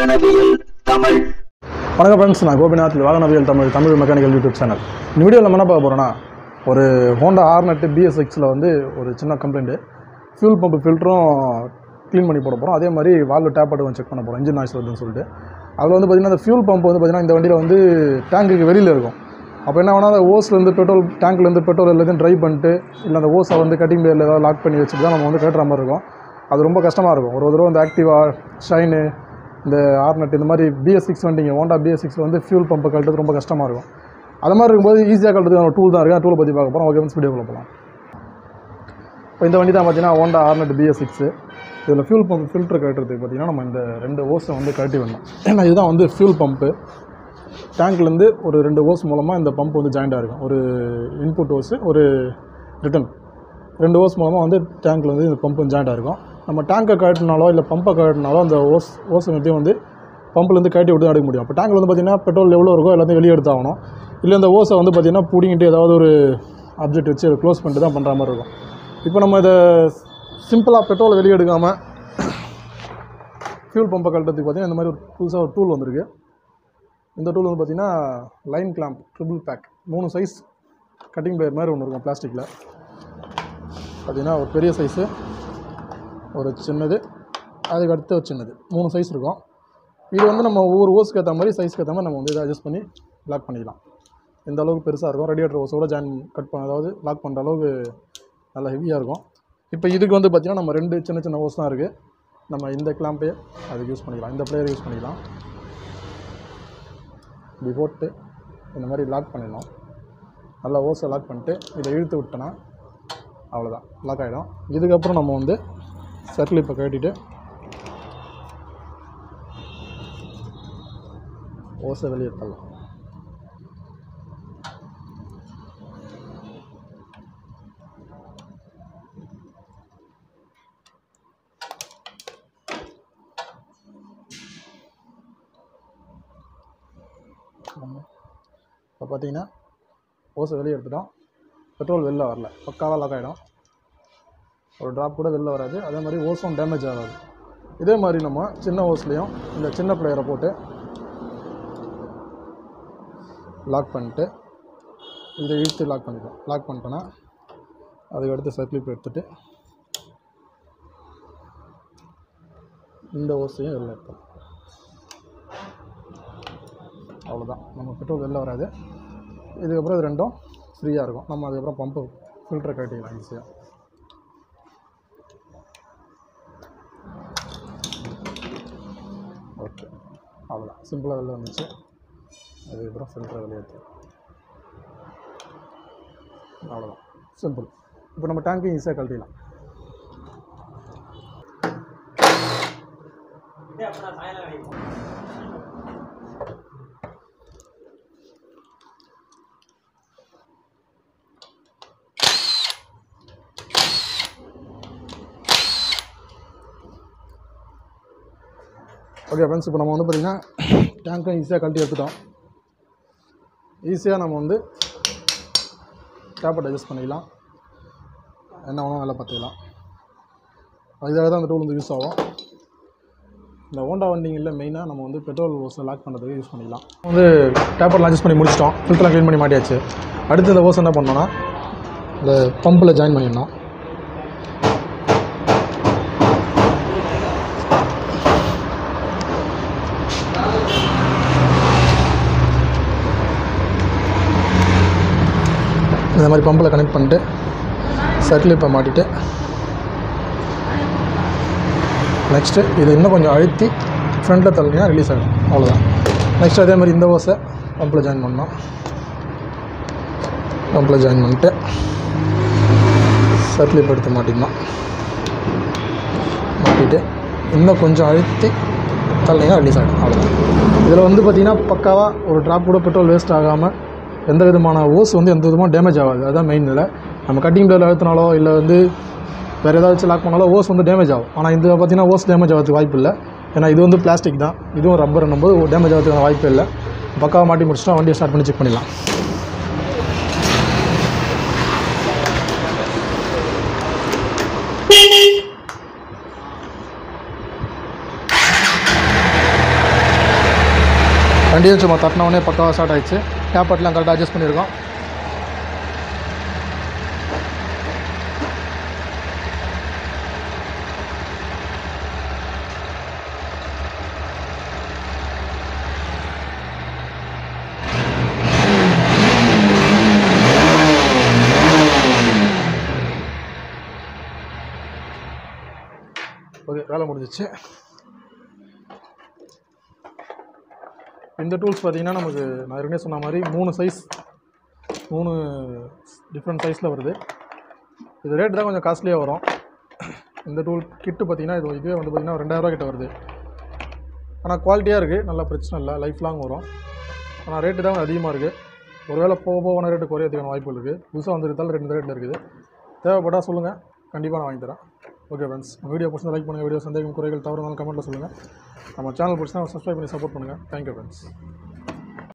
வாகனவியல் தமிழ் வணக்கம் ஃப்ரெண்ட்ஸ் நான் கோபிநாத் இது வாகனவியல் Tamil Tamil mechanical YouTube channel இந்த வீடியோவில் நம்ம என்ன பார்க்க போகிறோன்னா ஒரு ஹோண்டா ஆர்நெட்டு பிஎஸ் சிக்ஸில் வந்து ஒரு சின்ன கம்ப்ளைண்ட்டு ஃபியூல் பம்ப் ஃபில்டரும் க்ளீன் பண்ணி போட போகிறோம் அதே மாதிரி வால்வு டேப் அட்டும் செக் பண்ண போகிறோம் இன்ஜின் நாய்ஸ் வருதுன்னு சொல்லிட்டு அதில் வந்து பார்த்திங்கன்னா அந்த ஃபியூல் பம்ப் வந்து பார்த்திங்கன்னா இந்த வண்டியில் வந்து டேங்குக்கு வெளியில் இருக்கும் அப்போ என்ன வேணால் அந்த ஓஸ்லேருந்து பெட்ரோல் டேங்க்லேருந்து பெட்ரோல் எல்லாத்தையும் ட்ரை பண்ணிட்டு இல்லை அந்த ஓஸை வந்து கட்டிங் பிளேயரில் ஏதாவது லாக் பண்ணி வச்சுட்டு தான் நம்ம வந்து கட்டுற மாதிரி இருக்கும் அது ரொம்ப கஷ்டமாக இருக்கும் ஒரு தடவை இந்த ஆக்டிவா ஷைனு இந்த ஆர்நெட் இந்த மாதிரி பிஎஸ் சிக்ஸ் வண்டிங்க ஹோண்டா பிஎஸ் சிக்ஸ் வந்து ஃபியூல் பம்பை கழட்டுறது ரொம்ப கஷ்டமாக இருக்கும் அது மாதிரி இருக்கும்போது ஈஸியாக கழட்டுறதுக்கு டூல் தான் இருக்குது டூலை பற்றி பார்க்க போகிறோம் ஓகே வீடியோக்குள்ள போகலாம் இப்போ இந்த வண்டி தான் பார்த்தீங்கன்னா ஹோண்டா ஆர்நெட் பிஎஸ் சிக்ஸு இதில் ஃபியூல் பம்ப் ஃபில்டர் கட்டுறதுக்கு பார்த்தீங்கன்னா நம்ம இந்த ரெண்டு ஓஸை வந்து கழட்டி விடணும் ஏன்னா இதுதான் வந்து ஃபியூல் பம்ப்பு டேங்க்லேருந்து ஒரு ரெண்டு ஓஸ் மூலமாக இந்த பம்ப் வந்து ஜாயிண்டாக இருக்கும் ஒரு இன்புட் ஓஸு ஒரு ரிட்டன் ரெண்டு ஓஸ் மூலமாக வந்து டேங்க்கில் வந்து இந்த பம்ப் வந்து ஜாயிண்டாக இருக்கும் நம்ம டேங்கை கழட்டினாலோ இல்லை பம்பை கழட்டினாலோ அந்த ஓஸ் ஓஸ் எல்லாத்தையும் வந்து பம்ப்லேருந்து கழட்டி விட்டு தான் எடுக்க முடியும் அப்போ டேங்கில் வந்து பார்த்திங்கன்னா பெட்ரோல் எவ்வளோ இருக்கோ எல்லாத்தையும் வெளியே எடுத்தாகணும் இல்லை இந்த ஓஸை வந்து பார்த்திங்கன்னா பிடிங்கிட்டு ஏதாவது ஒரு ஆப்ஜெக்ட் வச்சு அதை க்ளோஸ் பண்ணிட்டு தான் பண்ணுற மாதிரி இருக்கும் இப்போ நம்ம இதை சிம்பிளாக பெட்ரோலை வெளியே எடுக்காமல் ஃபியூல் பம்பை கழட்டத்துக்கு பார்த்திங்கன்னா இந்த மாதிரி ஒரு புதுசாக ஒரு டூல் வந்திருக்கு இந்த டூல் வந்து பார்த்திங்கன்னா லைன் கிளாம்ப் ட்ரிபிள் பேக் மூணு சைஸ் கட்டிங் பிளேயர் மாதிரி ஒன்று இருக்கும் பிளாஸ்டிக்கில் பார்த்திங்கன்னா ஒரு பெரிய சைஸு ஒரு சின்னது அதுக்கு அடுத்து ஒரு சின்னது மூணு சைஸ் இருக்கும் இது வந்து நம்ம ஒவ்வொரு ஓஸுக்கு ஏற்ற மாதிரி சைஸ்க்கு ஏற்ற மாதிரி நம்ம வந்து இதை அட்ஜஸ்ட் பண்ணி லாக் பண்ணிக்கலாம் இந்த அளவுக்கு பெருசாக இருக்கும் ரேடியேட்டர் ஓஸோட ஜாயின் கட் பண்ண அதாவது லாக் பண்ணுற அளவுக்கு நல்லா ஹெவியாக இருக்கும் இப்போ இதுக்கு வந்து பார்த்திங்கன்னா நம்ம ரெண்டு சின்ன சின்ன ஓஸ் தான் இருக்குது நம்ம இந்த கிளாம்பே அதுக்கு யூஸ் பண்ணிக்கலாம் இந்த பிளேயர் யூஸ் பண்ணிக்கலாம் இப்படி போட்டு இந்த மாதிரி லாக் பண்ணிடணும் நல்லா ஓஸை லாக் பண்ணிட்டு இதை இழுத்து விட்டோன்னா அவ்வளோதான் லாக் ஆகிடும் இதுக்கப்புறம் நம்ம வந்து சர்க்கிள் இப்போ கட்டிட்டு ஓசை வெளியே தள்ளலாம் இப்போ பார்த்தீங்கன்னா ஓசை வெளியே எடுத்துட்டோம் பெட்ரோல் வெளில வரல பக்காவாக லாக் ஆகிடும் ஒரு ட்ராப் கூட வெளில வராது அதே மாதிரி ஓஸும் டேமேஜ் ஆகாது இதே மாதிரி நம்ம சின்ன ஓஸ்லேயும் இந்த சின்ன பிளேயரை போட்டு லாக் பண்ணிட்டு இதை இழுத்து லாக் பண்ணிப்போம் லாக் பண்ணிட்டோன்னா அதுக்கு அடுத்து சர்க்கிளிப் எடுத்துட்டு இந்த ஓஸையும் வெளில எடுத்தோம் அவ்வளோதான் நம்ம பெட்ரோல் வெளில வராது இதுக்கப்புறம் இது ரெண்டும் ஃப்ரீயாக இருக்கும் நம்ம அதுக்கப்புறம் பம்பு ஃபில்டரை கட்டிக்கலாம் ஈஸியாக ஓகே அவ்வளோதான் சிம்பிளாக வெளில வந்துச்சு அதுக்கப்புறம் ஃபில்டரை வெளியே எடுத்து அவ்வளோதான் சிம்பிள் இப்போ நம்ம டேங்க்கையும் ஈஸியாக கழட்டிடலாம் ஓகே ஃப்ரெண்ட்ஸ் இப்போ நம்ம வந்து பார்த்திங்கன்னா டேங்க்கும் ஈஸியாக கழட்டி எடுத்துட்டோம் ஈஸியாக நம்ம வந்து டேப்பை அட்ஜஸ்ட் பண்ணிக்கலாம் என்ன வேணும் வேலை பார்த்துக்கலாம் இதுக்காக தான் அந்த டூல் வந்து யூஸ் ஆகும் இந்த ஹோண்டா வண்டிங்களில் மெயினாக நம்ம வந்து பெட்ரோல் ஓஸை லாக் பண்ணுறதுக்கு யூஸ் பண்ணிக்கலாம் வந்து டேப்பர்லாம் அட்ஜஸ்ட் பண்ணி முடிச்சிட்டோம் ஃபில்டர்லாம் க்ளீன் பண்ணி மாட்டியாச்சு அடுத்து இந்த ஓஸ் என்ன பண்ணோன்னா இந்த பம்பில் ஜாயின் பண்ணிடணும் இந்த மாதிரி பம்பில் கனெக்ட் பண்ணிட்டு சர்க்கிள் இப்போ மாட்டிட்டு நெக்ஸ்ட்டு இது இன்னும் கொஞ்சம் அழுத்தி ஃப்ரண்ட்டில் தள்ளினா ரிலீஸ் ஆகிடும் அவ்வளோதான் நெக்ஸ்ட் அதே மாதிரி இந்த ஓஸை பம்பில் ஜாயின் பண்ணோம் பம்பில் ஜாயின் பண்ணிட்டு சர்க்கிள் இப்போ எடுத்து மாட்டிடணும் மாட்டிட்டு இன்னும் கொஞ்சம் அழுத்தி தள்ளினா ரிலீஸ் ஆகிடும் அவ்வளோதான் இதில் வந்து பார்த்திங்கன்னா பக்காவாக ஒரு ட்ராப் கூட பெட்ரோல் வேஸ்ட் ஆகாமல் எந்த விதமான ஓஸ் வந்து எந்த விதமாக டேமேஜ் ஆகாது அதுதான் மெயின் இல்லை நம்ம கட்டிங் பிளேயர் அழுத்தினாலோ இல்லை வந்து வேறு ஏதாச்சும் லாக் பண்ணாலோ ஓஸ் வந்து டேமேஜ் ஆகும் ஆனால் இது பார்த்தீங்கன்னா ஓஸ் டேமேஜ் ஆகிறதுக்கு வாய்ப்பு இல்லை ஏன்னா இது வந்து பிளாஸ்டிக் தான் இதுவும் ரப்பர் போது டேமேஜ் ஆகிறதுக்கு வாய்ப்பு இல்லை பக்காவாக மாட்டி முடிச்சுட்டா வண்டியை ஸ்டார்ட் பண்ணி செக் பண்ணிடலாம் வண்டியும் சும்மா தட்டினவுடனே பக்காவாக ஸ்டார்ட் ஆயிடுச்சு டேப்பர்ட்லாம் கரெக்டாக அட்ஜஸ்ட் பண்ணியிருக்கோம் ஓகே வேலை முடிஞ்சிச்சு இந்த டூல்ஸ் பார்த்தீங்கன்னா நமக்கு நான் ஏற்கனவே சொன்ன மாதிரி மூணு சைஸ் மூணு டிஃப்ரெண்ட் சைஸில் வருது இது ரேட் தான் கொஞ்சம் காஸ்ட்லியாக வரும் இந்த டூல் கிட்டு பார்த்தீங்கன்னா இது இதுவே வந்து பார்த்தீங்கன்னா ரெண்டாயிரரூவா கிட்ட வருது ஆனால் குவாலிட்டியாக இருக்குது நல்லா பிரச்சனை இல்லை லைஃப் லாங் வரும் ஆனால் ரேட்டு தான் கொஞ்சம் அதிகமாக இருக்குது ஒருவேளை போக போக ரேட்டு குறையறதுக்கான வாய்ப்புகள் இருக்குது புதுசாக வந்துருந்தாலும் ரெண்டு ரேட்டில் இருக்குது தேவைப்பட்டால் சொல்லுங்கள் கண்டிப்பாக நான் வாங்கி தரேன் ஓகே ஃப்ரெண்ட்ஸ் வீடியோ பிடிச்சா லைக் பண்ணுங்கள் வீடியோ சந்தேகம் குறைகள் தவறுனாலும் கமெண்ட்டில் சொல்லுங்கள் நம்ம சேனல் பிடிச்சா சப்ஸ்கிரைப் பண்ணி சப்போர்ட் பண்ணுங்கள் தேங்க்யூ ஃப்ரெண்ட்ஸ்